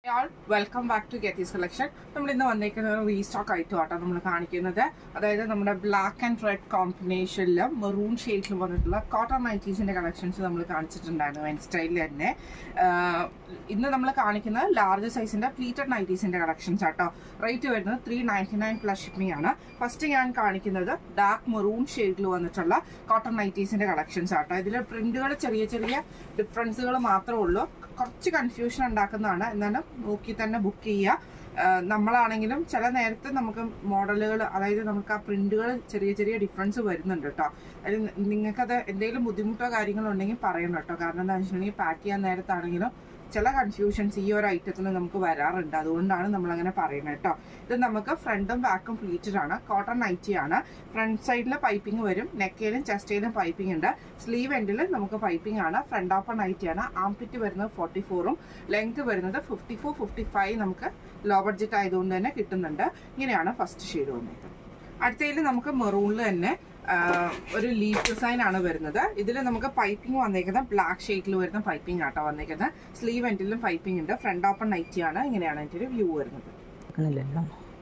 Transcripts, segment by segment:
all welcome back to Getty's collection നമ്മൾ ഇന്ന് വന്നേക്കുന്ന ഒരു റീസ്റ്റോക്ക് ആയിട്ടും ആട്ടോ നമ്മൾ കാണിക്കുന്നത് അതായത് നമ്മുടെ ബ്ലാക്ക് ആൻഡ് റെഡ് കോമ്പിനേഷനിൽ മെറൂൺ ഷെയ്ഡിൽ വന്നിട്ടുള്ള കോട്ടൺ നൈറ്റീസിന്റെ കളക്ഷൻസ് നമ്മൾ കാണിച്ചിട്ടുണ്ടായിരുന്നു വെൻ സ്റ്റൈലിൽ തന്നെ ആഹ് ഇന്ന് നമ്മൾ കാണിക്കുന്നത് ലാർജ് സൈസിന്റെ പ്ലീറ്റഡ് നൈറ്റീസിന്റെ കളക്ഷൻസ് ആട്ടോ റേറ്റ് വരുന്നത് three ninety nine plus shipping ആണ് ഫസ്റ്റ് ഞാൻ കാണിക്കുന്നത് ഡാർക്ക് മെറൂൺ ഷെയ്ഡിൽ വന്നിട്ടുള്ള കോട്ടൺ നൈറ്റീസിന്റെ കളക്ഷൻസ് ആട്ടോ ഇതിൽ പ്രിന്റുകൾ ചെറിയ ചെറിയ ഡിഫറൻസുകൾ മാത്രമേ ഉള്ളൂ കുറച്ച് കൺഫ്യൂഷൻ ഉണ്ടാക്കുന്നതാണ് എന്നാലും നോക്കി തന്നെ ബുക്ക് ചെയ്യുക ആഹ് നമ്മളാണെങ്കിലും ചില നേരത്തെ നമുക്ക് മോഡലുകൾ അതായത് നമുക്ക് ആ പ്രിന്റുകൾ ചെറിയ ചെറിയ ഡിഫറൻസ് വരുന്നുണ്ട് കേട്ടോ അതിൽ നിങ്ങൾക്കത് എന്തെങ്കിലും ബുദ്ധിമുട്ടോ കാര്യങ്ങളോ ഉണ്ടെങ്കിൽ പറയണം കേട്ടോ കാരണം എന്താ വെച്ചിട്ടുണ്ടെങ്കിൽ പാക്ക് ചെയ്യാൻ നേരത്താണെങ്കിലും ചില കൺഫ്യൂഷൻസ് ഈ ഒരു ഐറ്റത്തിന് നമുക്ക് വരാറുണ്ട് അതുകൊണ്ടാണ് നമ്മൾ അങ്ങനെ പറയുന്നത് കേട്ടോ ഇത് നമുക്ക് ഫ്രണ്ടും ബാക്കും പ്ലീറ്റഡ് ആണ് കോട്ടൺ നൈറ്റി ആണ് ഫ്രണ്ട് സൈഡിൽ പൈപ്പിംഗ് വരും നെക്കയിലും ചെസ്റ്റയിലും പൈപ്പിംഗ് ഉണ്ട് സ്ലീവ് എൻഡിൽ നമുക്ക് പൈപ്പിംഗ് ആണ് ഫ്രണ്ട് ഓപ്പൺ നൈറ്റി ആണ് ആംപിറ്റ് വരുന്നത് ഫോർട്ടി ഫോറും ലെങ്ത് വരുന്നത് ഫിഫ്റ്റി ഫോർ ഫിഫ്റ്റി ഫൈവ് നമുക്ക് ലോ ബഡ്ജറ്റ് ആയതുകൊണ്ട് തന്നെ കിട്ടുന്നുണ്ട് ഇങ്ങനെയാണ് ഫസ്റ്റ് ഷെയ്ഡ് വന്നത് അടുത്തതിൽ നമുക്ക് മെറൂണിൽ തന്നെ ആഹ്, ഒരു ലീഫ് ഡിസൈൻ ആണ് വരുന്നത് ഇതിൽ നമുക്ക് പൈപ്പിംഗ് വന്നേക്കുന്നത് ബ്ലാക്ക് ഷെയ്ഡിൽ വരുന്ന പൈപ്പിംഗ് ആട്ടോ വന്നേക്കുന്നത് സ്ലീവ് എൻഡിലും പൈപ്പിംഗ് ഉണ്ട് ഫ്രണ്ട് ഓപ്പൺ നൈറ്റി ആണ് ഇങ്ങനെയാണ് അതിൻ്റെ ഒരു വ്യൂ വരുന്നത് കേൾക്കണില്ലല്ലോ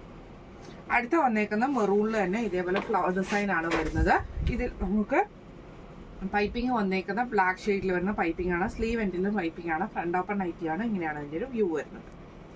അടുത്ത വന്നേക്കുന്ന മെറൂണിൽ തന്നെ ഇതേപോലെ ഫ്ലവർ ഡിസൈൻ ആണ് വരുന്നത് ഇതിൽ നമുക്ക് പൈപ്പിംഗ് വന്നേക്കുന്ന ബ്ലാക്ക് ഷെയ്ഡിൽ വരുന്ന പൈപ്പിംഗ് ആണ് സ്ലീവ് എൻഡിലും പൈപ്പിംഗ് ആണ് ഫ്രണ്ട് ഓപ്പൺ നൈറ്റി ആണ് ഇങ്ങനെയാണ് അതിന്റെ ഒരു വ്യൂ വരുന്നത്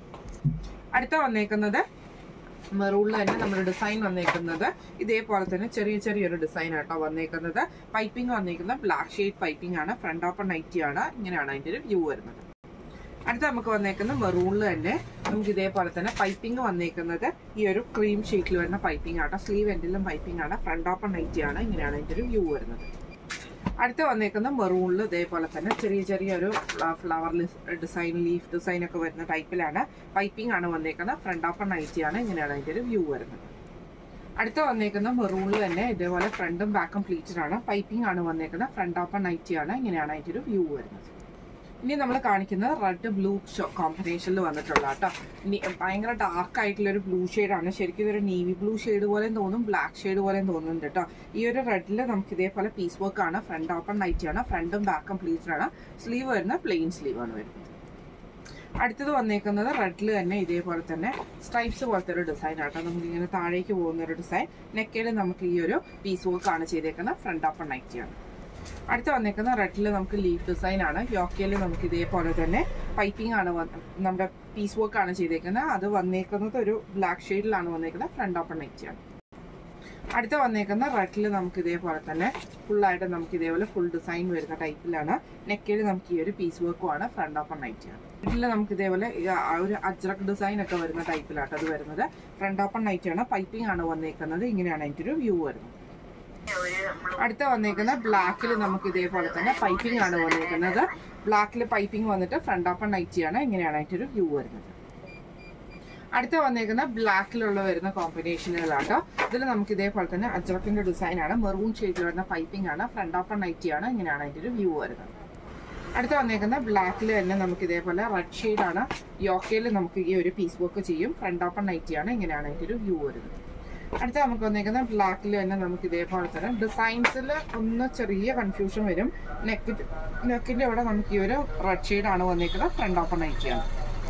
അടുത്ത വന്നേക്കുന്നത് മെറൂണിൽ തന്നെ നമ്മുടെ ഡിസൈൻ വന്നേക്കുന്നത് ഇതേപോലെ തന്നെ ചെറിയ ചെറിയൊരു ഡിസൈൻ ആട്ടോ വന്നേക്കുന്നത് പൈപ്പിംഗ് വന്നേക്കുന്നത് ബ്ലാക്ക് ഷെയ്ഡ് പൈപ്പിംഗ് ആണ് ഫ്രണ്ട് ഓപ്പൺ നൈറ്റി ആണ് ഇങ്ങനെയാണ് അതിന്റെ ഒരു വ്യൂ വരുന്നത് അടുത്ത നമുക്ക് വന്നേക്കുന്ന മെറൂണിൽ തന്നെ നമുക്ക് ഇതേപോലെ തന്നെ പൈപ്പിംഗ് വന്നേക്കുന്നത് ഈ ഒരു ക്രീം ഷീറ്റിൽ വരുന്ന പൈപ്പിംഗ് ആട്ടോ സ്ലീവ് എൻഡിലും പൈപ്പിംഗ് ആണ് ഫ്രണ്ട് ഓപ്പൺ നൈറ്റി ആണ് ഇങ്ങനെയാണ് ഇതിന്റെ ഒരു വ്യൂ വരുന്നത് അടുത്ത വന്നേക്കുന്ന മെറൂണിൽ ഇതേപോലെ തന്നെ ചെറിയ ചെറിയ ഒരു ഫ്ലവർ ഡിസൈൻ ലീഫ് ഡിസൈൻ ഒക്കെ വരുന്ന ടൈപ്പിലാണ് പൈപ്പിംഗ് ആണ് വന്നേക്കുന്നത് ഫ്രണ്ട് ഓപ്പൺ നൈറ്റി ആണ് ഇങ്ങനെയാണ് അതിന്റെ ഒരു വ്യൂ വരുന്നത് അടുത്ത വന്നേക്കുന്ന മെറൂണിൽ തന്നെ ഇതേപോലെ ഫ്രണ്ടും ബാക്കും പ്ലീറ്റഡ് ആണ് പൈപ്പിംഗ് ആണ് വന്നേക്കുന്നത് ഫ്രണ്ട് ഓപ്പൺ നൈറ്റി ആണ് ഇങ്ങനെയാണ് അതിന്റെ ഒരു വ്യൂ വരുന്നത് ഇനി നമ്മൾ കാണിക്കുന്നത് റെഡ് ബ്ലൂ കോമ്പിനേഷനിൽ വന്നിട്ടുള്ള കേട്ടോ ഇനി ഭയങ്കര ഡാർക്ക് ആയിട്ടുള്ള ഒരു ബ്ലൂ ആണ് ശരിക്കും ഇതൊരു നേവി ബ്ലൂ ഷെയ്ഡ് പോലെയും തോന്നും ബ്ലാക്ക് ഷെയ്ഡ് പോലെയും തോന്നുന്നുണ്ട് കേട്ടോ ഈ ഒരു റെഡിൽ നമുക്ക് ഇതേപോലെ പീസ് വർക്ക് ആണ് ഫ്രണ്ട് ഓപ്പൺ നൈറ്റി ആണ് ഫ്രണ്ടും ബാക്കും പ്ലീറ്റഡ് ആണ് സ്ലീവ് വരുന്ന പ്ലെയിൻ സ്ലീവ് ആണ് വരുന്നത് അടുത്തത് വന്നേക്കുന്നത് റെഡിൽ തന്നെ ഇതേപോലെ തന്നെ സ്ട്രൈപ്സ് പോലത്തെ ഒരു ഡിസൈൻ ആട്ടോ നമുക്ക് ഇങ്ങനെ താഴേക്ക് പോകുന്ന ഒരു ഡിസൈൻ നെക്കയിൽ നമുക്ക് ഈ ഒരു പീസ് വർക്ക് ആണ് ചെയ്തേക്കുന്നത് ഫ്രണ്ട് ഓപ്പൺ നൈറ്റി ആണ് അടുത്ത വന്നേക്കുന്ന റെഡിൽ നമുക്ക് ലീഫ് ഡിസൈൻ ആണ് യോക്കയിൽ നമുക്ക് ഇതേപോലെ തന്നെ പൈപ്പിംഗ് ആണ് വന്ന് നമ്മുടെ പീസ് വർക്ക് ആണ് ചെയ്തേക്കുന്നത് അത് വന്നേക്കുന്നത് ഒരു ബ്ലാക്ക് ഷെയ്ഡിലാണ് വന്നേക്കുന്നത് ഫ്രണ്ട് ഓപ്പൺ നൈറ്റി ആണ് അടുത്ത വന്നേക്കുന്ന റെഡിൽ നമുക്ക് ഇതേപോലെ തന്നെ ഫുള്ളായിട്ട് നമുക്ക് ഇതേപോലെ ഫുൾ ഡിസൈൻ വരുന്ന ടൈപ്പിലാണ് നെക്കിൽ നമുക്ക് ഈ ഒരു പീസ് വർക്കും ആണ് ഫ്രണ്ട് ഓപ്പൺ നൈറ്റി ആണ് ഇതിൽ നമുക്ക് ഇതേപോലെ ഈ ആ ഒരു അജ്രക് ഡിസൈൻ ഒക്കെ വരുന്ന ടൈപ്പിലാട്ടോ അത് വരുന്നത് ഫ്രണ്ട് ഓപ്പൺ നൈറ്റി ആണ് പൈപ്പിംഗ് ആണ് വന്നേക്കുന്നത് ഇങ്ങനെയാണ് അതിൻ്റെ ഒരു വ്യൂ വരുന്നത് അടുത്ത വന്നേക്കുന്ന ബ്ലാക്കിൽ നമുക്ക് ഇതേപോലെ തന്നെ പൈപ്പിംഗ് ആണ് വന്നേക്കുന്നത് ബ്ലാക്കിൽ പൈപ്പിംഗ് വന്നിട്ട് ഫ്രണ്ട് ഓപ്പൺ നൈറ്റി ആണ് ഇങ്ങനെയാണ് അതിൻ്റെ ഒരു വ്യൂ വരുന്നത് അടുത്ത വന്നേക്കുന്ന ബ്ലാക്കിലുള്ള വരുന്ന കോമ്പിനേഷനുകളാട്ടോ ഇതിൽ നമുക്ക് ഇതേപോലെ തന്നെ അജ്രക്കിന്റെ ഡിസൈൻ ആണ് മെറൂൺ ഷെയ്ഡിൽ വരുന്ന പൈപ്പിംഗ് ആണ് ഫ്രണ്ട് ഓപ്പൺ നൈറ്റി ആണ് ഇങ്ങനെയാണ് അതിൻ്റെ ഒരു വ്യൂ വരുന്നത് അടുത്ത വന്നേക്കുന്ന ബ്ലാക്കിൽ തന്നെ നമുക്ക് ഇതേപോലെ റെഡ് ഷെയ്ഡ് ആണ് യോക്കയിൽ നമുക്ക് ഈ ഒരു പീസ് വർക്ക് ചെയ്യും ഫ്രണ്ട് ഓപ്പൺ നൈറ്റി ആണ് ഇങ്ങനെയാണ് അതിൻ്റെ ഒരു വ്യൂ വരുന്നത് അടുത്ത നമുക്ക് വന്നേക്കുന്ന ബ്ലാക്കിൽ തന്നെ നമുക്ക് ഇതേപോലെ തന്നെ ഡിസൈൻസിൽ ഒന്ന് ചെറിയ കൺഫ്യൂഷൻ വരും നെക്ക് നെക്കിന്റെ ഇവിടെ നമുക്ക് ഈ ഒരു റെഡ് ഷെയ്ഡ് ആണ് വന്നേക്കുന്നത് ഫ്രണ്ട് ഓപ്പൺ നൈറ്റിയാണ്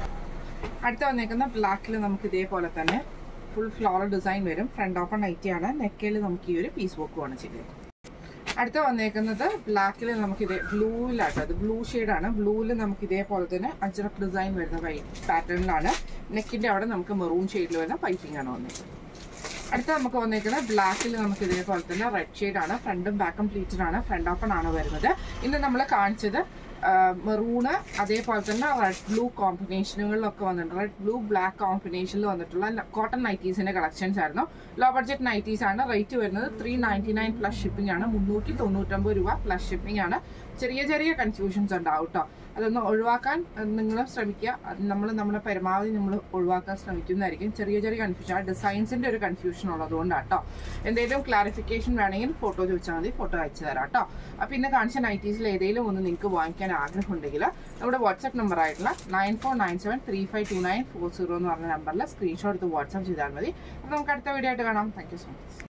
അടുത്ത വന്നേക്കുന്ന ബ്ലാക്കിൽ നമുക്ക് ഇതേപോലെ തന്നെ ഫുൾ ഫ്ലോറൽ ഡിസൈൻ വരും ഫ്രണ്ട് ഓപ്പൺ നൈറ്റി ആണ് നെക്കയിൽ നമുക്ക് ഈ ഒരു പീസ് വർക്കുമാണ് ചെയ്തത് അടുത്ത വന്നേക്കുന്നത് ബ്ലാക്കിൽ നമുക്ക് ഇതേ ബ്ലൂവിലാട്ടോ അത് ബ്ലൂ ആണ് ബ്ലൂവിൽ നമുക്ക് ഇതേപോലെ തന്നെ അജ്രക് ഡിസൈൻ വരുന്ന പാറ്റേണിലാണ് നെക്കിന്റെ അവിടെ നമുക്ക് മെറൂൺ ഷെയ്ഡിൽ വരുന്ന പൈപ്പിംഗ് ആണ് വന്നേക്കുന്നത് അടുത്ത നമുക്ക് വന്നേക്കുന്നത് ബ്ലാക്കിൽ നമുക്ക് ഇതേപോലെ തന്നെ റെഡ് ഷെയ്ഡ് ആണ് ഫ്രണ്ടും ബാക്കും പ്ലീറ്റഡ് ആണ് ഫ്രണ്ട് ഓപ്പൺ ആണ് വരുന്നത് ഇന്ന് നമ്മൾ കാണിച്ചത് മെറൂണ് അതേപോലെ തന്നെ റെഡ് ബ്ലൂ കോമ്പിനേഷനുകളിലൊക്കെ വന്നിട്ടുണ്ട് റെഡ് ബ്ലൂ ബ്ലാക്ക് കോമ്പിനേഷനിൽ വന്നിട്ടുള്ള കോട്ടൺ നൈറ്റീസിന്റെ കളക്ഷൻസ് ആയിരുന്നു ലോ ബഡ്ജറ്റ് നൈറ്റീസ് ആണ് റേറ്റ് വരുന്നത് three ninety nine plus shipping ആണ് മുന്നൂറ്റി തൊണ്ണൂറ്റൊമ്പത് രൂപ പ്ലസ് ഷിപ്പിംഗ് ആണ് ചെറിയ ചെറിയ കൺഫ്യൂഷൻസ് ഉണ്ടാവും കേട്ടോ അതൊന്ന് ഒഴിവാക്കാൻ നിങ്ങൾ ശ്രമിക്കുക നമ്മൾ നമ്മുടെ പരമാവധി നമ്മൾ ഒഴിവാക്കാൻ ശ്രമിക്കുന്നതായിരിക്കും ചെറിയ ചെറിയ കൺഫ്യൂഷൻ ആ ഡിസൈൻസിന്റെ ഒരു കൺഫ്യൂഷൻ ഉള്ളതുകൊണ്ടാണ് കേട്ടോ എന്തെങ്കിലും ക്ലാരിഫിക്കേഷൻ വേണമെങ്കിൽ ഫോട്ടോ ചോദിച്ചാൽ മതി ഫോട്ടോ അയച്ചു തരാം കേട്ടോ അപ്പം ഇന്ന് കാണിച്ച നൈറ്റീസിൽ ഏതെങ്കിലും ഒന്ന് നിങ്ങൾക്ക് വാങ്ങിക്കാൻ ആഗ്രഹമുണ്ടെങ്കിൽ നമ്മുടെ വാട്സ്ആപ്പ് നമ്പർ ആയിട്ടുള്ള nine four nine seven three five two nine four zero എന്ന് പറഞ്ഞ നമ്പറിൽ സ്ക്രീൻഷോട്ട് എടുത്ത് വാട്സ്ആപ്പ് ചെയ്താൽ മതി അപ്പം നമുക്ക് അടുത്ത വീഡിയോ ആയിട്ട് കാണാം താങ്ക് യു സോ മച്ച്